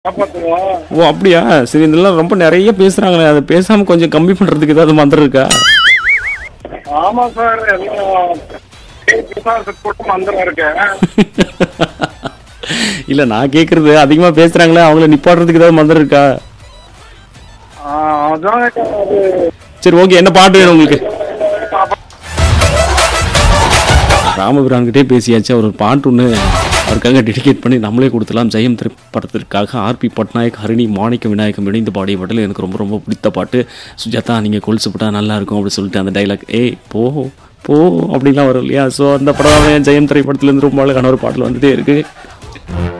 காப்பாத்துவோம் ஓ அப்படியா சரி இதெல்லாம் ரொம்ப நிறைய பேசுறாங்களே அதை பேசாம கொஞ்சம் கம்மி பண்றதுக்கு ஏதாவது மந்திரம் இருக்கா ஆமா சார் எல்லாம் விசாரத்து போட்டு மந்திரம் இருக்கேன் இல்ல நான் கேக்குறது அதிகமா பேசுறாங்களே அவங்கள நிப்பாட்டுறதுக்கு ஏதாவது மந்திரம் இருக்கா அதான் அது சரி ஓகே என்ன பாட்டு வேணும் உங்களுக்கு ராமபிரான்கிட்டே பேசியாச்சு அவர் ஒரு பாட்டு ஒன்று அவருக்காக டெடிகேட் பண்ணி நம்மளே கொடுத்துலாம் ஜெயம் திரைப்படத்திற்காக ஆர்பி பட்நாயக் ஹரிணி மாணிக்க விநாயகம் இணைந்து பாடிய பாட்டில் எனக்கு ரொம்ப ரொம்ப பிடித்த பாட்டு சுஜாதா நீங்கள் கொலுசு போட்டா நல்லா இருக்கும் அப்படின்னு சொல்லிட்டு அந்த டைலாக் ஏய் போ போ அப்படிலாம் வரும் இல்லையா ஸோ அந்த படம் ஜெயம் திரைப்படத்துலேருந்து ரொம்ப அழகான ஒரு பாட்டில் வந்துட்டே இருக்கு